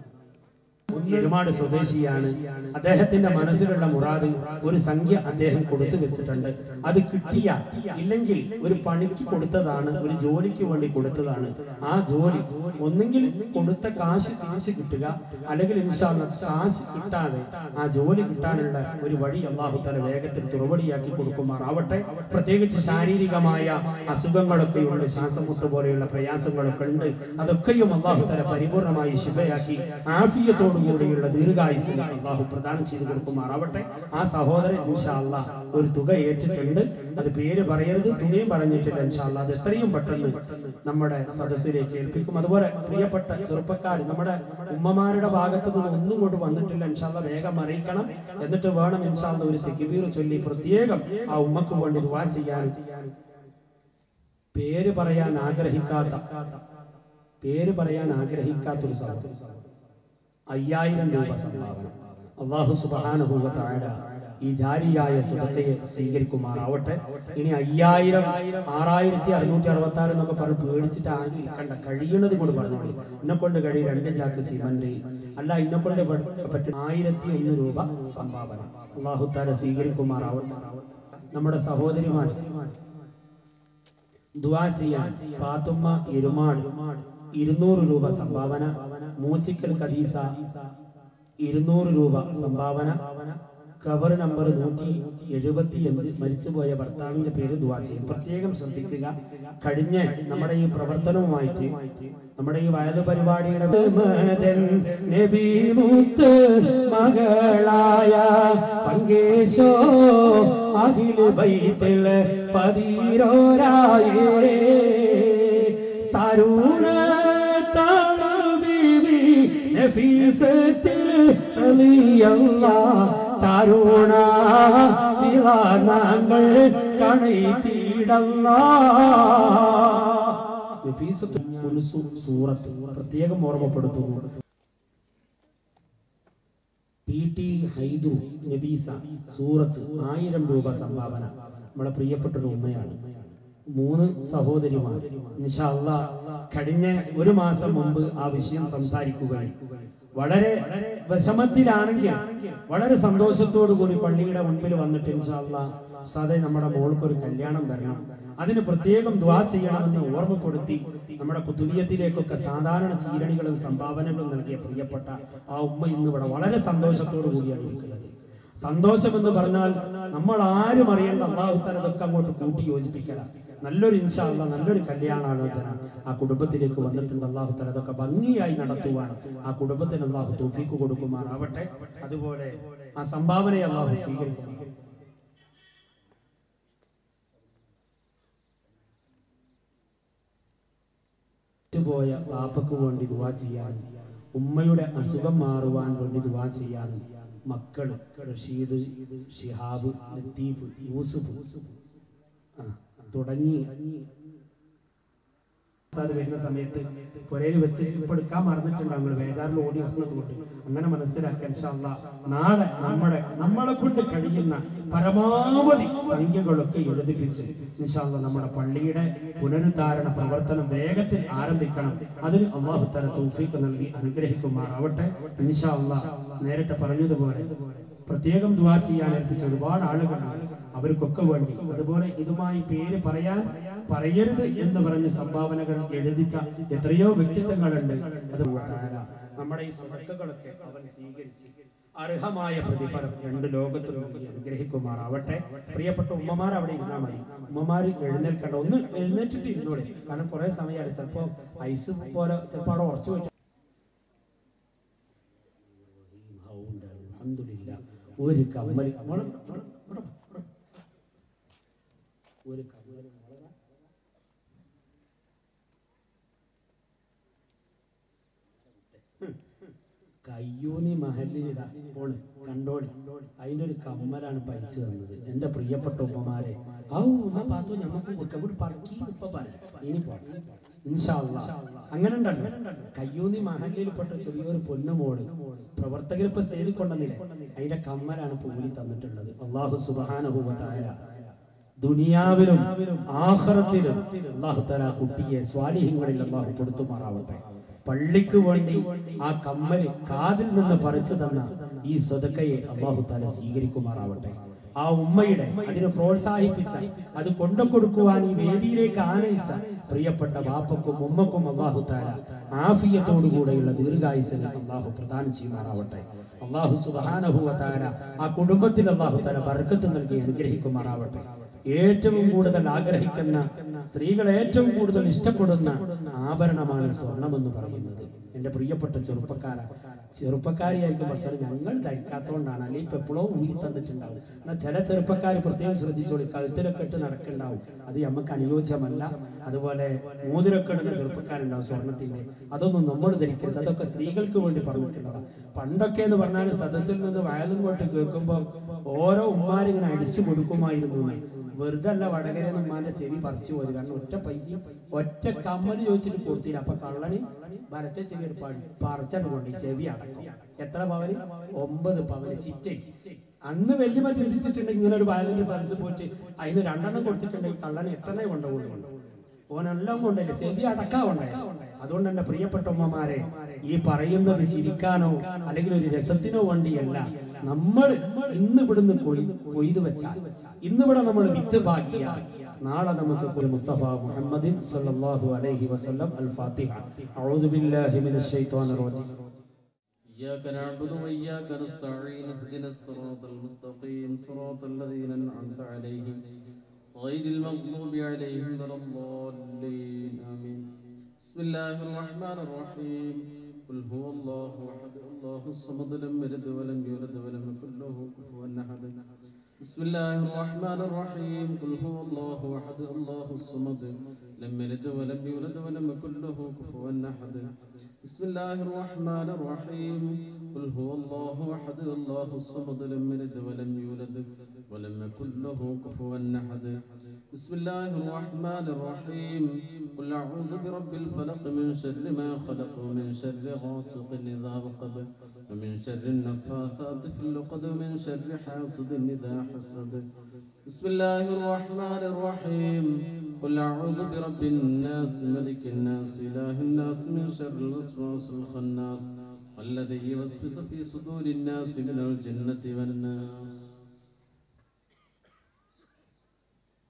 എരുമാട് സ്വദേശിയാണ് അദ്ദേഹത്തിന്റെ മനസ്സിലുള്ള മുറാദ് ഒരു സംഖ്യ അദ്ദേഹം കൊടുത്തു വെച്ചിട്ടുണ്ട് അത് കിട്ടിയ ഇല്ലെങ്കിൽ ഒരു പണിക്ക് കൊടുത്തതാണ് ഒരു ജോലിക്ക് വേണ്ടി കൊടുത്തതാണ് ആ ജോലി ഒന്നെങ്കിൽ കൊടുത്ത കാശ് തിരിച്ചു കിട്ടുക അല്ലെങ്കിൽ ഇൻഷാല്ല കാശ് കിട്ടാതെ ആ ജോലി കിട്ടാനുള്ള ഒരു വഴി അള്ളാഹു തല വേഗത്തിൽ തുറവടിയാക്കി കൊടുക്കുമാറാവട്ടെ പ്രത്യേകിച്ച് ശാരീരികമായ അസുഖങ്ങളൊക്കെയുണ്ട് ശ്വാസമുട്ട് പോലെയുള്ള പ്രയാസങ്ങളൊക്കെ ഉണ്ട് അതൊക്കെയും അള്ളാഹു തല പരിപൂർണമായി ശിവയാക്കി ആഫിയത്തോടു കൂടിയുള്ള ദീർഘായുസിന് അള്ളാഹു പ്രദാനം ചെയ്തു കൊടുക്കുമാറാവട്ടെ ആ സഹോദരൻ ഇൻഷാ അല്ലാ ഒരു തുക ഏറ്റിട്ടുണ്ട് അത് പേര് പറയരുത് തുകയും പറഞ്ഞിട്ടില്ല ഇൻഷാ അല്ലാ അത് എത്രയും പെട്ടെന്ന് നമ്മുടെ സദസ്സിലേക്ക് ഏൽപ്പിക്കും അതുപോലെ പ്രിയപ്പെട്ട ചെറുപ്പക്കാർ നമ്മുടെ ഉമ്മമാരുടെ ഭാഗത്തു നിന്ന് ഒന്നും കൊണ്ട് വന്നിട്ടില്ല ഇൻഷാല്ല വേഗം അറിയിക്കണം എന്നിട്ട് വേണം ഇൻഷാല്ല ഒരു തെക്കിബീർ ചൊല്ലി പ്രത്യേകം ആ ഉമ്മക്ക് വേണ്ടി ദുവാ ചെയ്യാൻ പേര് പറയാൻ ആഗ്രഹിക്കാത്ത പേര് പറയാൻ ആഗ്രഹിക്കാത്ത ഒരു സഹോദരൻ അയ്യായിരം രൂപ സംഭാവന അള്ളാഹു സുബാനുഭൂവത്തായ ഈ ജാരിയായ സുഖത്തെ സ്വീകരിക്കുമാറാവട്ടെ ഇനി അയ്യായിരം ആറായിരത്തി അറുന്നൂറ്റി അറുപത്തി ആറ് എന്നൊക്കെ പറഞ്ഞ് പേടിച്ചിട്ട് ആരും ഇരിക്കണ്ട കഴിയുന്നത് കൊണ്ട് പറഞ്ഞോളി എന്നെ കൊണ്ട് കഴിയും രണ്ട് ചാക്ക് സിമന്റ് അല്ല എന്നെ കൊണ്ട് പറ്റും ആയിരത്തി ഒന്ന് രൂപ സംഭാവന അള്ളാഹു താല സ്വീകരിക്കുമാറാവട്ടെ നമ്മുടെ സഹോദരിമാർ ദുആ ചെയ്യാൻ പാത്തുമ്മ എരുമാട് ഇരുന്നൂറ് രൂപ സംഭാവന മൂച്ചിക്കൽ കദീസ ഇരുന്നൂറ് രൂപ സംഭാവന കവർ നമ്പർ നൂറ്റി എഴുപത്തി അഞ്ച് മരിച്ചുപോയ ഭർത്താവിന്റെ പേര് ദുവാ ചെയ്യും പ്രത്യേകം ശ്രദ്ധിക്കുക കഴിഞ്ഞ നമ്മുടെ ഈ പ്രവർത്തനവുമായിട്ട് നമ്മുടെ ഈ വയലു പരിപാടിയുടെ മദൻ നബി മുത്ത് മകളായ പങ്കേശോ അഖിൽ ബൈത്തിൽ പതിരോരായേ തരുണ ബീവി നഫീസത്തിൽ റളിയല്ല തരുണ വിളാനങ്ങൾ കണയിത്തിടല്ല നഫീസത്തുൽ ഉൻസു സൂറത്ത് പ്രത്യേകം ഓർമ്മപ്പെടുത്തുന്നു പി ടി ഹൈദു നബീസ സൂറത്ത് ആയിരം രൂപ സംഭാവന നമ്മളെ പ്രിയപ്പെട്ട ഒരു ഉമ്മയാണ് മൂന്ന് സഹോദരിമാർ ഇൻഷാ അല്ലാ കഴിഞ്ഞ ഒരു മാസം മുമ്പ് ആ വിഷയം സംസാരിക്കുകയും വളരെ വിഷമത്തിലാണെങ്കിൽ വളരെ സന്തോഷത്തോടു കൂടി പള്ളിയുടെ മുൻപിൽ വന്നിട്ട് ഇൻഷാ അല്ലാ സാധേ നമ്മുടെ മോൾക്ക് ഒരു കല്യാണം വരണം അതിന് പ്രത്യേകം ദ്വാ ചെയ്യണമെന്ന് ഓർമ്മപ്പെടുത്തി നമ്മുടെ കുതുലിയത്തിലേക്കൊക്കെ സാധാരണ ചീരണികളും സംഭാവനകളും നൽകിയ പ്രിയപ്പെട്ട ആ ഉമ്മ ഇന്ന് ഇവിടെ വളരെ സന്തോഷത്തോടു കൂടിയാണ് ഇരിക്കുന്നത് സന്തോഷം എന്ന് പറഞ്ഞാൽ നമ്മൾ ആരും അറിയേണ്ട അള്ളാഹു താല ഇതൊക്കെ അങ്ങോട്ട് കൂട്ടി യോജിപ്പിക്കണം നല്ലൊരു ഇൻഷാല്ല നല്ലൊരു കല്യാണാലോചന ആ കുടുംബത്തിലേക്ക് വന്നിട്ടുണ്ട് അള്ളാഹു താല അതൊക്കെ ഭംഗിയായി നടത്തുവാൻ ആ കുടുംബത്തിന് അള്ളാഹു തോഫീക്ക് കൊടുക്കുമാറാവട്ടെ അതുപോലെ ആ സംഭാവനയെ അള്ളാഹു സ്വീകരിക്കും പോയ പാപ്പക്ക് വേണ്ടി ദുവാ ചെയ്യാൻ ഉമ്മയുടെ അസുഖം മാറുവാൻ വേണ്ടി ദുവാ ചെയ്യാൻ മക്കള് റഷീദ് ഷിഹാബ് ലത്തീഫ് യൂസുഫ് ആ, തുടങ്ങി അത് വരുന്ന സമയത്ത് പുരയിൽ വെച്ച് ഇപ്പൊ എടുക്കാൻ മറന്നിട്ടുണ്ട് നമ്മൾ ബേജാറിൽ ഓടി വന്നതുകൊണ്ട് അങ്ങനെ മനസ്സിലാക്കാൻ ഇൻഷാ അല്ലാ നാളെ നമ്മുടെ നമ്മളെ കൊണ്ട് കഴിയുന്ന പരമാവധി സംഖ്യകളൊക്കെ എഴുതിപ്പിച്ച് ഇൻഷാ അല്ലാ നമ്മുടെ പള്ളിയുടെ പുനരുദ്ധാരണ പ്രവർത്തനം വേഗത്തിൽ ആരംഭിക്കണം അതിന് അള്ളാഹു തല തൗഫീഖ് നൽകി അനുഗ്രഹിക്കുമാറാവട്ടെ ഇൻഷാ അല്ലാ നേരത്തെ പറഞ്ഞതുപോലെ പ്രത്യേകം ദുവാ ചെയ്യാൻ ഏൽപ്പിച്ച ഒരുപാട് ആളുകളുണ്ട് അവർക്കൊക്കെ വേണ്ടി അതുപോലെ ഇതുമായി പേര് പറയാൻ പറയരുത് എന്ന് പറഞ്ഞ സംഭാവനകൾ എഴുതിച്ച എത്രയോ വ്യക്തിത്വങ്ങളുണ്ട് അത് താര നമ്മുടെ ഈ സ്വതക്കകളൊക്കെ അവൻ സ്വീകരിച്ച് അർഹമായ പ്രതിഫലം രണ്ട് ലോകത്തും നൽകി അനുഗ്രഹിക്കുമാറാവട്ടെ പ്രിയപ്പെട്ട ഉമ്മമാർ അവിടെ ഇരുന്നാൽ മതി ഉമ്മമാർ എഴുന്നേൽക്കണ്ട ഒന്ന് എഴുന്നേറ്റിട്ട് ഇരുന്നോളെ കാരണം കുറെ സമയമാണ് ചിലപ്പോ ഐസ് പോലെ ചിലപ്പോൾ അവിടെ ഉറച്ചു പോയിട്ട് അൽഹംദുലില്ലാ. ഒരു കമ്മൽ മോളെ, മോളെ, ഇവിടെ വാ, ഇവിടെ വാ. ഒരു കമ്മൽ മോളെ. കയ്യൂനി മഹലിൽ ഇതാ പോണ് കണ്ടോളി അതിന്റെ ഒരു കമ്മലാണ് പൈസ തന്നത് എന്റെ പ്രിയപ്പെട്ട ഉമ്മമാരെ ഔ എന്നാ പാത്തു ഞമ്മക്ക് കൊടുക്കാം ഇവിടെ പറക്കി ഇപ്പൊ പറയാം ഇനി പോണം ഇൻഷാ അല്ലാ. അങ്ങനെ ഉണ്ടല്ലോ കയ്യൂന്നി മഹലിൽപ്പെട്ട ചെറിയൊരു പൊന്നുമോള് പ്രവർത്തകർ ഇപ്പൊ സ്റ്റേജിൽ കൊണ്ടുവന്നില്ലേ അതിന്റെ കമ്മലാണ് പൂലി തന്നിട്ടുള്ളത് അള്ളാഹു സുബാനുഭവത്തായ ദുനിയാവിലും ആഹ്റത്തിലും അള്ളാഹു തല കുട്ടിയെ സ്വാലിഹ്യങ്ങളിൽ അള്ളാഹു കൊടുത്തുമാറാവട്ടെ പള്ളിക്ക് വേണ്ടി ആ കമ്മല് കാതിൽ നിന്ന് പറിച്ചു തന്ന ഈ സ്വതക്കയെ അള്ളാഹു താല സ്വീകരിക്കുമാറാവട്ടെ ആ ഉമ്മയുടെ അതിനെ പ്രോത്സാഹിപ്പിച്ച അത് കൊണ്ടു കൊടുക്കുവാൻ ഈ വേദിയിലേക്ക് ആനയിച്ച പ്രിയപ്പെട്ട ബാപ്പക്കും ഉമ്മക്കും അള്ളാഹു താല ആഫിയത്തോടുകൂടെയുള്ള ദീർഘായുസിന് അള്ളാഹു പ്രദാനം ചെയ്യുമാറാവട്ടെ അള്ളാഹു സുബാനഹുവ താര ആ കുടുംബത്തിൽ അള്ളാഹു താല ബർക്കത്ത് നൽകി അനുഗ്രഹിക്കുമാറാവട്ടെ ഏറ്റവും കൂടുതൽ ആഗ്രഹിക്കുന്ന സ്ത്രീകൾ ഏറ്റവും കൂടുതൽ ഇഷ്ടപ്പെടുന്ന ആഭരണമാണ് സ്വർണം എന്ന് പറയുന്നത് എന്റെ പ്രിയപ്പെട്ട ചെറുപ്പക്കാര ചെറുപ്പക്കാരിയായിരിക്കും പക്ഷേ ഞങ്ങൾ ധരിക്കാത്തതുകൊണ്ടാണ് അല്ലെങ്കിൽ ഇപ്പൊ എപ്പോഴോ ഊരി തന്നിട്ടുണ്ടാവും എന്നാൽ ചില ചെറുപ്പക്കാർ പ്രത്യേകം ശ്രദ്ധിച്ചോളി കഴുത്തിലൊക്കെ ഇട്ട് നടക്കുന്നുണ്ടാവും അത് നമുക്ക് അനുയോജ്യമല്ല അതുപോലെ മോതിരൊക്കെ ഇടുന്ന ചെറുപ്പക്കാരുണ്ടാവും സ്വർണത്തിന്റെ അതൊന്നും നമ്മൾ ധരിക്കരുത് അതൊക്കെ സ്ത്രീകൾക്ക് വേണ്ടി പറഞ്ഞിട്ടുള്ളതാണ് പണ്ടൊക്കെ എന്ന് പറഞ്ഞാൽ സദസ്സിൽ നിന്ന് വയലും കൊണ്ട് കേൾക്കുമ്പോൾ ഓരോ ഉമ്മാരിങ്ങനെ അടിച്ചു കൊടുക്കുമായിരുന്നു എന്ന്. വെറുതെ അല്ല വടകര ഉമ്മാന്റെ ചെവി പറിച്ചു പോയത് കാരണം ഒറ്റ പൈസ ഒറ്റ കമ്മല് ചോദിച്ചിട്ട് കൊടുത്തില്ല അപ്പൊ കള്ളന് വരത്തെ ചെവി ഒരു പടി- പറിച്ചങ്ങ് കൊണ്ട് ചെവി അടക്കം എത്ര പവന് ഒമ്പത് പവന് ചിറ്റേ അന്ന് വല്യമ്മ ചിന്തിച്ചിട്ടുണ്ട് ഇങ്ങനെ ഒരു വയലിന്റെ സദസ് പോയിട്ട് അതിന് രണ്ടെണ്ണം കൊടുത്തിട്ടുണ്ടെങ്കിൽ കള്ളന് എട്ടെണ്ണേ കൊണ്ടുപോകുന്നുണ്ട് ഓനെല്ലാം കൊണ്ടല്ലേ ചെവി അടക്കാ ഉണ്ടായി അതുകൊണ്ട് എന്റെ പ്രിയപ്പെട്ട ഉമ്മമാരെ ഈ പറയുന്നത് ചിരിക്കാനോ അല്ലെങ്കിൽ ഒരു രസത്തിനോ വേണ്ടിയല്ല നമ്മൾ ഇന്ന് ഇവിടുന്ന് കൊയ്- കൊയ്തു വെച്ചാൽ ഇന്നിവിടെ നമ്മൾ വിത്ത് പാകിയാൽ നാളെ നമുക്ക് ഒരു മുസ്തഫ മുഹമ്മദിൻ സല്ലല്ലാഹു അലൈഹി വസല്ലം അൽ ഫാത്തിഹ അഊദു ബില്ലാഹി മിനശ് ശൈത്വാനിർ റജീം إياك نعبد وإياك نستعين اهدنا الصراط المستقيم صراط الذين أنعمت عليهم غير المغضوب عليهم ولا الضالين آمين بسم الله الرحمن الرحيم قل هو الله أحد الله الصمد لم يلد ولم يولد ولم يكن له كفوا أحد بسم الله الرحمن الرحيم قل هو الله أحد الله الصمد لم يلد ولم يولد ولم يكن له كفوا أحد بسم الله الرحمن الرحيم قل هو الله أحد الله الصمد لم يلد ولم يولد ولم يكن له كفوا أحد بسم الله الرحمن الرحيم قل أعوذ برب الفلق من شر ما خلق ومن شر غاسق إذا وقب ومن شر النفاثات في العقد ومن شر حاسد إذا حسد بسم الله الرحمن الرحيم قل أعوذ برب الناس ملك الناس إله الناس من شر الوسواس الخناس الذي يوسوس في صدور الناس من الجنة والناس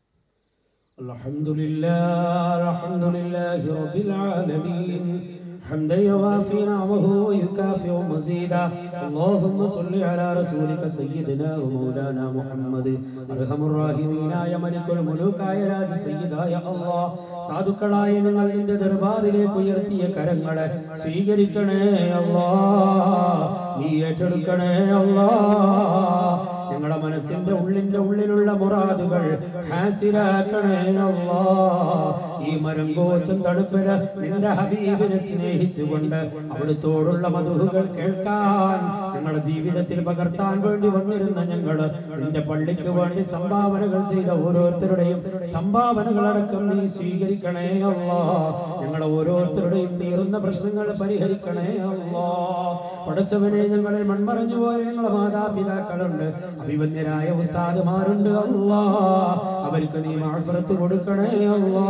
الحمد لله الحمد لله رب العالمين حمدا يوافي نعمه ويكافئ مزيدا اللهم صل على رسولك سيدنا ومولانا محمد أرحم الراحمين يا ملك الملوك يا രാജ സയ്യിദായ അല്ലാഹ് സാധുക്കളായ നിങ്ങൾ നിന്റെ ദർബാറിലേക്ക് ഉയർത്തിയ കരങ്ങളെ സ്വീകരിക്കണേ അല്ലാ നീ ഏറ്റെടുക്കണേ അല്ലാ ഞങ്ങളുടെ മനസ്സിന്റെ ഉള്ളിന്റെ ഉള്ളിലുള്ള മുറാദുകൾ ഹാസിലാക്കണേ അല്ലാ ഈ മരം കോച്ചും തണുപ്പില നിന്റെ ഹബീബിനെ സ്നേഹിച്ചുകൊണ്ട് അവിടുത്തോടുള്ള മധുഹുകൾ കേൾക്കാൻ ഞങ്ങളുടെ ജീവിതത്തിൽ പകർത്താൻ വേണ്ടി വന്നിരുന്ന ഞങ്ങള് നിന്റെ പള്ളിക്ക് വേണ്ടി സംഭാവനകൾ ചെയ്ത ഓരോരുത്തരുടെയും സംഭാവനകളടക്കം നീ സ്വീകരിക്കണേ അല്ലാ ഞങ്ങളെ ഓരോരുത്തരുടെയും തീർന്ന പ്രശ്നങ്ങൾ പരിഹരിക്കണേ അല്ലാ പഠിച്ചവനെ ഞങ്ങളിൽ മൺമറഞ്ഞു പോയ ഞങ്ങളെ മാതാപിതാക്കളുണ്ട് അഭിമന്യരായ ഉസ്താദുമാരുണ്ട് അല്ലാ അവർക്ക് നീ മാഫറത്ത് കൊടുക്കണേ അല്ലാ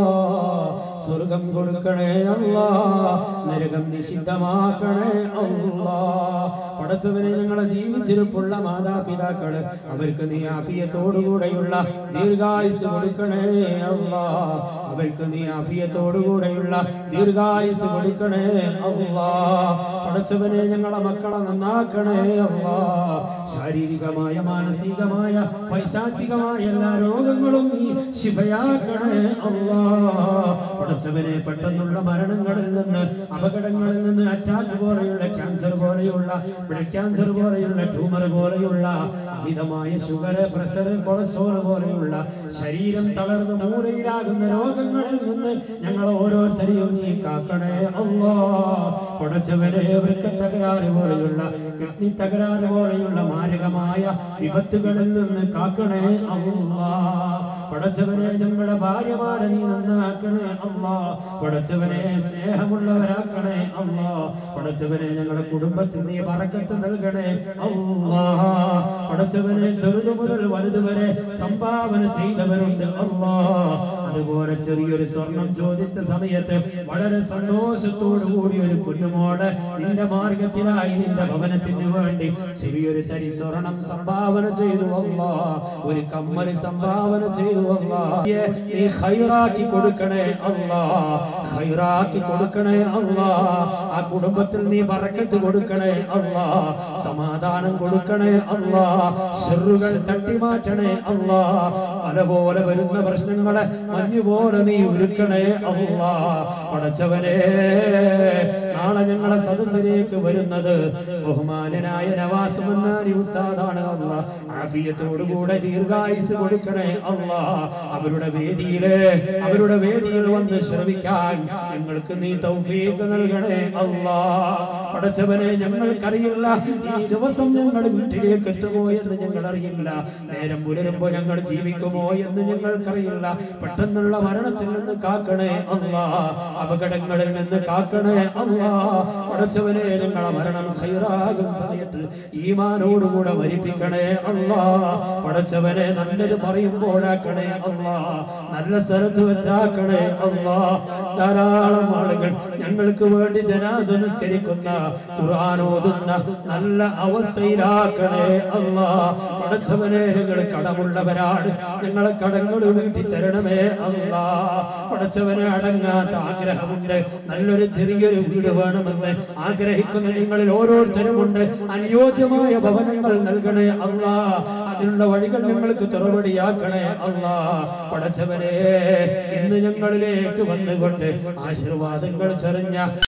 സ്വർഗം കൊടുക്കണേ അല്ലാ നരകം നിഷിദ്ധമാക്കണേ അല്ലാ പടച്ചവനെ ഞങ്ങളെ ജീവിച്ചിരിപ്പുള്ള മാതാപിതാക്കള് അവർക്ക് നീ ആഫിയത്തോടുകൂടെയുള്ള ദീർഘായുസ് കൊടുക്കണേ അല്ലാ അവർക്ക് നീ ആഫിയത്തോടുകൂടെയുള്ള ദീർഘായുസ് കൊടുക്കണേ അല്ലാ പടച്ചവനെ ഞങ്ങളെ മക്കളെ നന്നാക്കണേ അല്ലാ ശാരീരികമായ മാനസികമായ പൈശാചികമായ എല്ലാ രോഗങ്ങളും നീ ശിവയാക്കണേ അല്ലാ പടച്ചവനെ പെട്ടെന്നുള്ള മരണങ്ങളിൽ നിന്ന് അപകടങ്ങളിൽ നിന്ന് അറ്റാക്ക് പോലെയുള്ള ക്യാൻസർ പോലെയുള്ള ബ്ലഡ് ക്യാൻസർ പോലെയുള്ള ട്യൂമർ പോലെയുള്ള അമിതമായ ഷുഗർ പ്രഷർ കൊളസ്ട്രോൾ പോലെയുള്ള ശരീരം തളർന്ന് മൂലയിലാകുന്ന രോഗങ്ങളിൽ നിന്ന് ഞങ്ങൾ ഓരോരുത്തരെയും നീ കാക്കണേ അല്ലാ പടച്ചവനെ വൃക്ക തകരാറ് പോലെയുള്ള കിഡ്നി തകരാറ് പോലെയുള്ള മാരകമായ വിപത്തുകളിൽ നിന്ന് കാക്കണേ അല്ലാ പടച്ചവനെ ഞങ്ങളുടെ ഭാര്യമാരെ നീ നന്നാക്കണേ അല്ലാ പടച്ചവനെ സ്നേഹമുള്ളവരാക്കണേ അല്ലാ പടച്ചവനെ ഞങ്ങളുടെ കുടുംബത്തിൽ നീ പറക്കത്ത് നൽകണേ അല്ലാ പടച്ചവനെ ചെറുതു മുതൽ വലുത് വരെ സംഭാവന ചെയ്തവരുണ്ട് അല്ലാ അതുപോലെ ചെറിയൊരു സ്വർണം ചോദിച്ച സമയത്ത് വളരെ സന്തോഷത്തോടു കൂടി ഒരു കുഞ്ഞുമോള് നിന്റെ മാർഗത്തിലായി നിന്റെ ഭവനത്തിന് വേണ്ടി ചെറിയൊരു തരി സ്വർണം സംഭാവന ചെയ്തു അല്ലാ ഒരു കമ്മല് സംഭാവന ചെയ്തു അല്ലാ നീ ഹൈറാക്കി കൊടുക്കണേ അല്ലാ ഹൈറാക്കി കൊടുക്കണേ അല്ലാ ആ കുടുംബത്തിൽ നീ ബറക്കത്ത് കൊടുക്കണേ അല്ലാ സമാധാനം കൊടുക്കണേ അല്ലാ ഷെറുകൾ തട്ടിമാറ്റണേ അല്ലാ അല പോലെ വരുന്ന പ്രശ്നങ്ങളെ മഞ്ഞു പോലെ നീ ഒരുക്കണേ അല്ലാ പടച്ചവനെ നാളെ ഞങ്ങളെ സദസ്സിലേക്ക് വരുന്നത് ബഹുമാനനായ നവാസ് മന്നാരി ഉസ്താദാണ് അല്ലാ ആഫിയത്തോടുകൂടെ ദീർഘായുസ് കൊടുക്കണേ അല്ലാ അവരുടെ വേദിയില് അവരുടെ വേദിയിൽ വന്ന് ശ്രമിക്കാൻ ഞങ്ങൾക്ക് നീ തൗഫീഖ് നൽകണേ അല്ലാ പടച്ചവനെ ഞങ്ങൾക്കറിയില്ല ഈ ദിവസം ഞങ്ങൾ വീട്ടിലേക്ക് എത്തുമോ എന്ന് ഞങ്ങൾ അറിയില്ല നേരം പുലരുമ്പോ ഞങ്ങൾ ജീവിക്കുമോ എന്ന് ഞങ്ങൾക്കറിയില്ല പെട്ടെന്നുള്ള മരണത്തിൽ നിന്ന് കാക്കണേ അല്ലാ അപകടങ്ങളിൽ നിന്ന് കാക്കണേ അല്ലാ പടച്ചവനെ ഞങ്ങളെ മരണം ഹൈറാകും സമയത്ത് ഈമാനോടുകൂടെ മരിപ്പിക്കണേ അല്ലാ പടച്ചവനെ നല്ലത് പറയുമ്പോഴാക്കണേ അല്ലാ നല്ല സ്ഥലത്ത് വെച്ചാക്കണേ അല്ലാ ധാരാളം ആളുകൾ ഞങ്ങൾക്ക് വേണ്ടി ജനാസ നിസ്കരിക്കുന്ന ഖുർആൻ ഓതുന്ന നല്ല അവസ്ഥയിലാക്കണേ അല്ലാ പടച്ചവനെ ഞങ്ങൾ കടമുള്ളവരാണ് ഞങ്ങളെ കടങ്ങൾ വീട്ടി തരണമേ അല്ലാ പടച്ചവനെ അടങ്ങാത്ത ആഗ്രഹമുണ്ട് നല്ലൊരു ചെറിയൊരു വീട് വേണമെന്ന് ആഗ്രഹിക്കുന്ന നിങ്ങളിൽ ഓരോരുത്തരുമുണ്ട് അനുയോജ്യമായ ഭവനങ്ങൾ നൽകണേ അല്ലാ അതിനുള്ള വഴികൾ ഞങ്ങൾക്ക് തുറവടിയാക്കണേ അല്ലാ പടച്ചവനെ ഇന്ന് ഞങ്ങളിലേക്ക് വന്നുകൊണ്ട് ആശീർവാദങ്ങൾ ചെറിഞ്ഞ